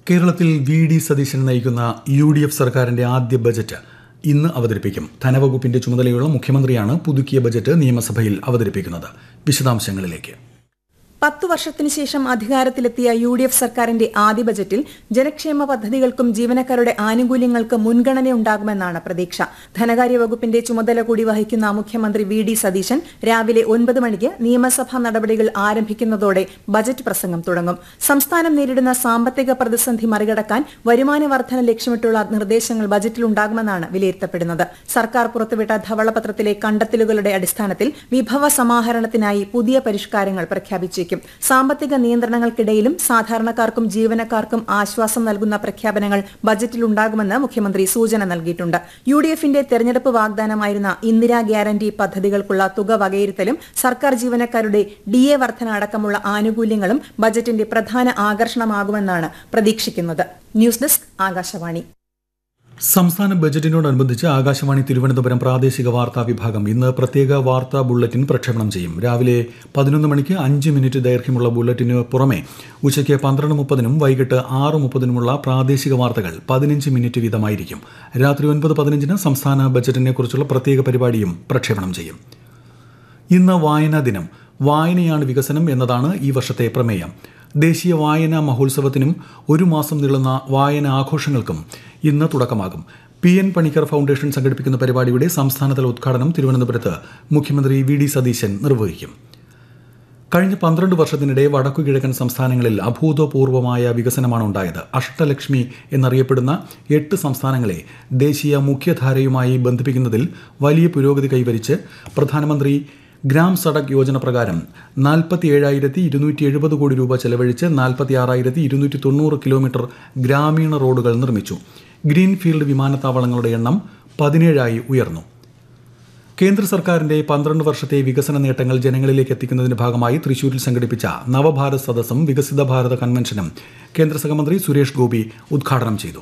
കേരളത്തിൽ V D Satheesan നയിക്കുന്ന U D F സർക്കാരിന്റെ ആദ്യ ബജറ്റ് ഇന്ന് അവതരിപ്പിക്കും ധനവകുപ്പിന്റെ ചുമതലയുള്ള മുഖ്യമന്ത്രിയാണ് പുതുക്കിയ ബജറ്റ് നിയമസഭയിൽ അവതരിപ്പിക്കുന്നത് വിശദാംശങ്ങളിലേക്ക് പത്തു വർഷത്തിനു ശേഷം അധികാരത്തിലെത്തിയ യു ഡി എഫ് സർക്കാരിന്റെ ആദ്യ ബജറ്റിൽ ജനക്ഷേമ പദ്ധതികൾക്കും ജീവനക്കാരുടെ ആനുകൂല്യങ്ങൾക്ക് മുൻഗണനയുണ്ടാകുമെന്നാണ് പ്രതീക്ഷ ധനകാര്യ വകുപ്പിന്റെ ചുമതല കൂടി വഹിക്കുന്ന മുഖ്യമന്ത്രി വി ഡി സതീശൻ രാവിലെ ഒൻപത് മണിക്ക് നിയമസഭാ നടപടികൾ ആരംഭിക്കുന്നതോടെ ബജറ്റ് പ്രസംഗം തുടങ്ങും സംസ്ഥാനം നേരിടുന്ന സാമ്പത്തിക പ്രതിസന്ധി മറികടക്കാൻ വരുമാന വർധന ലക്ഷ്യമിട്ടുള്ള നിർദ്ദേശങ്ങൾ ബജറ്റിലുണ്ടാകുമെന്നാണ് വിലയിരുത്തപ്പെടുന്നത് സർക്കാർ പുറത്തുവിട്ട ധവളപത്രത്തിലെ കണ്ടെത്തലുകളുടെ അടിസ്ഥാനത്തിൽ വിഭവ സമാഹരണത്തിനായി പുതിയ പരിഷ്കാരങ്ങൾ പ്രഖ്യാപിച്ചേക്കും സാമ്പത്തിക നിയന്ത്രണങ്ങൾക്കിടയിലും സാധാരണക്കാർക്കും ജീവനക്കാർക്കും ആശ്വാസം നൽകുന്ന പ്രഖ്യാപനങ്ങൾ ബജറ്റിലുണ്ടാകുമെന്ന് മുഖ്യമന്ത്രി സൂചന നൽകിയിട്ടുണ്ട് യു ഡി എഫിന്റെ തെരഞ്ഞെടുപ്പ് വാഗ്ദാനമായിരുന്ന ഇന്ദിരാ ഗ്യാരണ്ടി പദ്ധതികൾക്കുള്ള തുക വകയിരുത്തലും സർക്കാർ ജീവനക്കാരുടെ ഡി എ വർധന അടക്കമുള്ള ആനുകൂല്യങ്ങളും ബജറ്റിന്റെ പ്രധാന ആകർഷണമാകുമെന്നാണ് പ്രതീക്ഷിക്കുന്നത് ന്യൂസ് ഡെസ്ക് ആകാശവാണി സംസ്ഥാന ബജറ്റിനോടനുബന്ധിച്ച് ആകാശവാണി തിരുവനന്തപുരം പ്രാദേശിക വാർത്താ വിഭാഗം ഇന്ന് പ്രത്യേക വാർത്താ ബുള്ളറ്റിൻ പ്രക്ഷേപണം ചെയ്യും രാവിലെ പതിനൊന്ന് മണിക്ക് അഞ്ച് മിനിറ്റ് ദൈർഘ്യമുള്ള ബുള്ളറ്റിന് പുറമെ ഉച്ചയ്ക്ക് പന്ത്രണ്ട് മുപ്പതിനും വൈകിട്ട് ആറ് മുപ്പതിനുമുള്ള പ്രാദേശിക വാർത്തകൾ പതിനഞ്ച് മിനിറ്റ് വീതമായിരിക്കും രാത്രി ഒൻപത് പതിനഞ്ചിന് സംസ്ഥാന ബജറ്റിനെക്കുറിച്ചുള്ള പ്രത്യേക പരിപാടിയും പ്രക്ഷേപണം ചെയ്യും ഇന്ന് വായനാ ദിനം വായനയാണ് വികസനം എന്നതാണ് ഈ വർഷത്തെ പ്രമേയം ദേശീയ വായനാ മഹോത്സവത്തിനും ഒരു മാസം നീളുന്ന വായന ആഘോഷങ്ങൾക്കും ഇന്ന് തുടക്കമാകും പി എൻ പണിക്കർ ഫൗണ്ടേഷൻ സംഘടിപ്പിക്കുന്ന പരിപാടിയുടെ സംസ്ഥാനതല ഉദ്ഘാടനം തിരുവനന്തപുരത്ത് മുഖ്യമന്ത്രി വി ഡി സതീശൻ നിർവഹിക്കും കഴിഞ്ഞ പന്ത്രണ്ട് വർഷത്തിനിടെ വടക്കുകിഴക്കൻ സംസ്ഥാനങ്ങളിൽ അഭൂതപൂർവമായ വികസനമാണ് ഉണ്ടായത് അഷ്ടലക്ഷ്മി എന്നറിയപ്പെടുന്ന എട്ട് സംസ്ഥാനങ്ങളെ ദേശീയ മുഖ്യധാരയുമായി ബന്ധിപ്പിക്കുന്നതിൽ വലിയ പുരോഗതി കൈവരിച്ച് പ്രധാനമന്ത്രി ഗ്രാം സഡക് യോജന പ്രകാരം നാൽപ്പത്തി ഏഴായിരത്തി ഇരുന്നൂറ്റി എഴുപത് കോടി രൂപ ചെലവഴിച്ച് നാൽപ്പത്തി ആറായിരത്തി ഇരുന്നൂറ്റി തൊണ്ണൂറ് കിലോമീറ്റർ ഗ്രാമീണ റോഡുകൾ നിർമ്മിച്ചു ഗ്രീൻഫീൽഡ് വിമാനത്താവളങ്ങളുടെ എണ്ണം പതിനേഴായി ഉയർന്നു കേന്ദ്ര സർക്കാരിന്റെ പന്ത്രണ്ട് വർഷത്തെ വികസന നേട്ടങ്ങൾ ജനങ്ങളിലേക്ക് എത്തിക്കുന്നതിന്റെ ഭാഗമായി തൃശൂരിൽ സംഘടിപ്പിച്ച നവഭാരത് സദസ്സും വികസിത ഭാരത കൺവെൻഷനും കേന്ദ്ര സഹമന്ത്രി സുരേഷ് ഗോപി ഉദ്ഘാടനം ചെയ്തു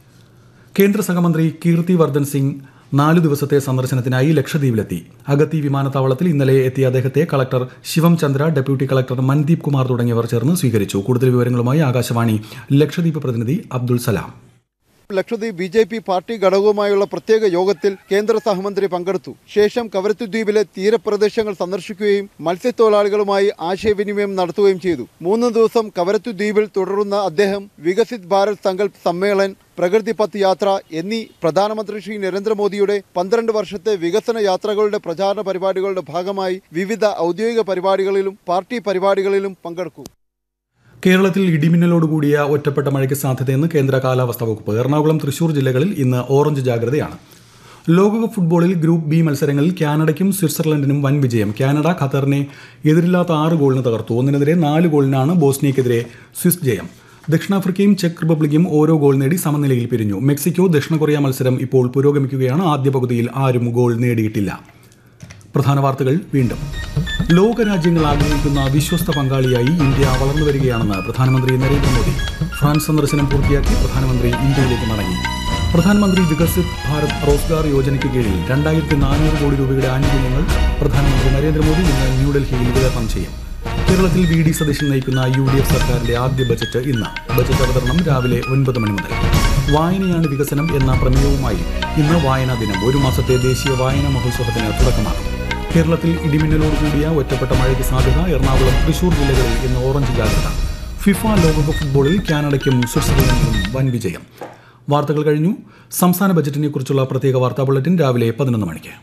കേന്ദ്ര സഹമന്ത്രി കീർത്തി വർദ്ധൻ സിംഗ് നാലു ദിവസത്തെ സന്ദർശനത്തിനായി ലക്ഷദ്വീപിലെത്തി അഗത്തി വിമാനത്താവളത്തിൽ ഇന്നലെ എത്തിയ അദ്ദേഹത്തെ collector Shivam Chandra deputy collector Mandeep Kumar തുടങ്ങിയവർ ചേർന്ന് സ്വീകരിച്ചു കൂടുതൽ വിവരങ്ങളുമായി ആകാശവാണി ലക്ഷദ്വീപ് പ്രതിനിധി Abdul Salam Lakshadweep B J P party ഘടകവുമായുള്ള പ്രത്യേക യോഗത്തിൽ കേന്ദ്ര സഹമന്ത്രി പങ്കെടുത്തു ശേഷം കവരത്തുദ്വീപിലെ തീരപ്രദേശങ്ങൾ സന്ദർശിക്കുകയും മത്സ്യത്തൊഴിലാളികളുമായി ആശയവിനിമയം നടത്തുകയും ചെയ്തു മൂന്ന് ദിവസം കവരത്തുദ്വീപിൽ തുടരുന്ന അദ്ദേഹം വികസിത് ഭാരത് സങ്കല്പ് സമ്മേളൻ പ്രകൃതി പത്ത് യാത്ര എന്നീ പ്രധാനമന്ത്രി ശ്രീ നരേന്ദ്രമോദിയുടെ പന്ത്രണ്ട് വർഷത്തെ വികസന യാത്രകളുടെ പ്രചാരണ പരിപാടികളുടെ ഭാഗമായി വിവിധ ഔദ്യോഗിക പരിപാടികളിലും പാർട്ടി പരിപാടികളിലും പങ്കെടുക്കും കേരളത്തിൽ ഇടിമിന്നലോടുകൂടിയ ഒറ്റപ്പെട്ട മഴയ്ക്ക് സാധ്യതയെന്ന് കേന്ദ്ര കാലാവസ്ഥാ വകുപ്പ് എറണാകുളം തൃശൂർ ജില്ലകളിൽ ഇന്ന് ഓറഞ്ച് ജാഗ്രതയാണ് ലോകകപ്പ് ഫുട്ബോളിൽ ഗ്രൂപ്പ് ബി മത്സരങ്ങളിൽ കാനഡയ്ക്കും സ്വിറ്റ്സർലൻഡിനും വൻ വിജയം കാനഡ ഖത്തറിനെ എതിരില്ലാത്ത ആറ് ഗോളിന് തകർത്തു ഒന്നിനെതിരെ നാല് ഗോളിനാണ് ബോസ്നിയക്കെതിരെ സ്വിസ് ജയം ദക്ഷിണാഫ്രിക്കയും ചെക്ക് റിപ്പബ്ലിക്കും ഓരോ ഗോൾ നേടി സമനിലയിൽ പിരിഞ്ഞു മെക്സിക്കോ ദക്ഷിണ കൊറിയ മത്സരം ഇപ്പോൾ പുരോഗമിക്കുകയാണ് ആദ്യ പകുതിയിൽ ആരും ഗോൾ നേടിയിട്ടില്ല പ്രധാന വാർത്തകൾ വീണ്ടും ലോകരാജ്യങ്ങൾ ആഗ്രഹിക്കുന്ന വിശ്വസ്ത പങ്കാളിയായി ഇന്ത്യ വളർന്നു വരികയാണെന്ന് പ്രധാനമന്ത്രി നരേന്ദ്രമോദി ഫ്രാൻസ് സന്ദർശനം പൂർത്തിയാക്കി പ്രധാനമന്ത്രി ഇന്ത്യയിലേക്ക് മടങ്ങി പ്രധാനമന്ത്രി വികസിത് ഭാരത് റോസ്ഗാർ യോജനയ്ക്ക് കീഴിൽ രണ്ടായിരത്തി നാനൂറ് കോടി രൂപയുടെ ആനുകൂല്യങ്ങൾ പ്രധാനമന്ത്രി നരേന്ദ്രമോദി ഇന്ന് ന്യൂഡൽഹിയിൽ വിതരണം ചെയ്യും കേരളത്തിൽ വി ഡി സതീശൻ നയിക്കുന്ന യു ഡി എഫ് സർക്കാരിന്റെ ആദ്യ ബജറ്റ് ഇന്ന് ബജറ്റ് അവതരണം രാവിലെ ഒൻപത് മണി മുതൽ വായനയാണ് വികസനം എന്ന പ്രമേയവുമായി ഇന്ന് വായനാ ദിനം ഒരു മാസത്തെ ദേശീയ വായനാ മഹോത്സവത്തിന് തുടക്കമാകും കേരളത്തിൽ ഇടിമിന്നലോട് കൂടിയ ഒറ്റപ്പെട്ട മഴയ്ക്ക് സാധ്യത എറണാകുളം തൃശൂർ ജില്ലകളിൽ ഇന്ന് ഓറഞ്ച് ജാഗ്രത ഫിഫ ലോകകപ്പ് ഫുട്ബോളിൽ കാനഡയ്ക്കും സ്വിറ്റ്സർലൻഡിനും വൻ വിജയം വാർത്തകൾ കഴിഞ്ഞു സംസ്ഥാന ബജറ്റിനെ കുറിച്ചുള്ള പ്രത്യേക വാർത്താ ബുള്ളറ്റിൻ രാവിലെ പതിനൊന്ന് മണിക്ക്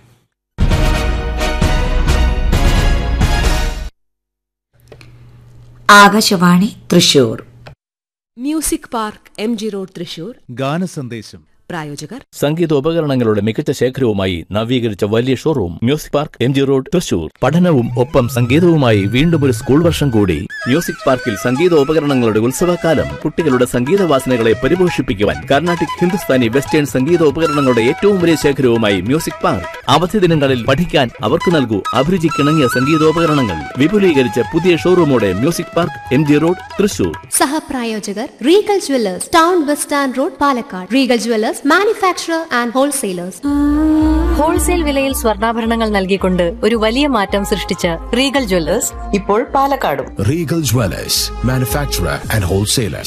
Akashvani Thrissur music park M G road Thrissur ഗാനസന്ദേശം പ്രായോജകർ സംഗീതോപകരണങ്ങളുടെ മികച്ച ശേഖരവുമായി നവീകരിച്ച വലിയ showroom music park M G road Thrissur പഠനവും ഒപ്പം സംഗീതവുമായി വീണ്ടും ഒരു സ്കൂൾ വർഷം കൂടി മ്യൂസിക് പാർക്കിൽ സംഗീതോപകരണങ്ങളുടെ ഉത്സവകാലം കുട്ടികളുടെ സംഗീത വാസനകളെ പരിപോഷിപ്പിക്കുവാൻ കർണാട്ടിക് ഹിന്ദുസ്ഥാനി വെസ്റ്റേൺ സംഗീതോപകരണങ്ങളുടെ ഏറ്റവും വലിയ ശേഖരവുമായി മ്യൂസിക് പാർക്ക് അവധി ദിനങ്ങളിൽ പഠിക്കാൻ അവർക്ക് നൽകൂ അഭിരുചിക്കിണങ്ങിയ സംഗീതോപകരണങ്ങൾ വിപുലീകരിച്ച പുതിയ ഷോറൂമോടെ music park M G road Thrissur സഹപ്രായോജകർ Regal jewellers town bus stand road Palakkad Regal jewellers manufacturer and wholesalers wholesale വിലയിൽ സ്വർണ്ണാഭരണങ്ങൾ നൽകിക്കൊണ്ട് ഒരു വലിയ മാറ്റം സൃഷ്ടിച്ച റീഗൽ ജ്വല്ലേഴ്സ് ഇപ്പോൾ പാലക്കാടും Regal Dwellers, manufacturer and wholesaler.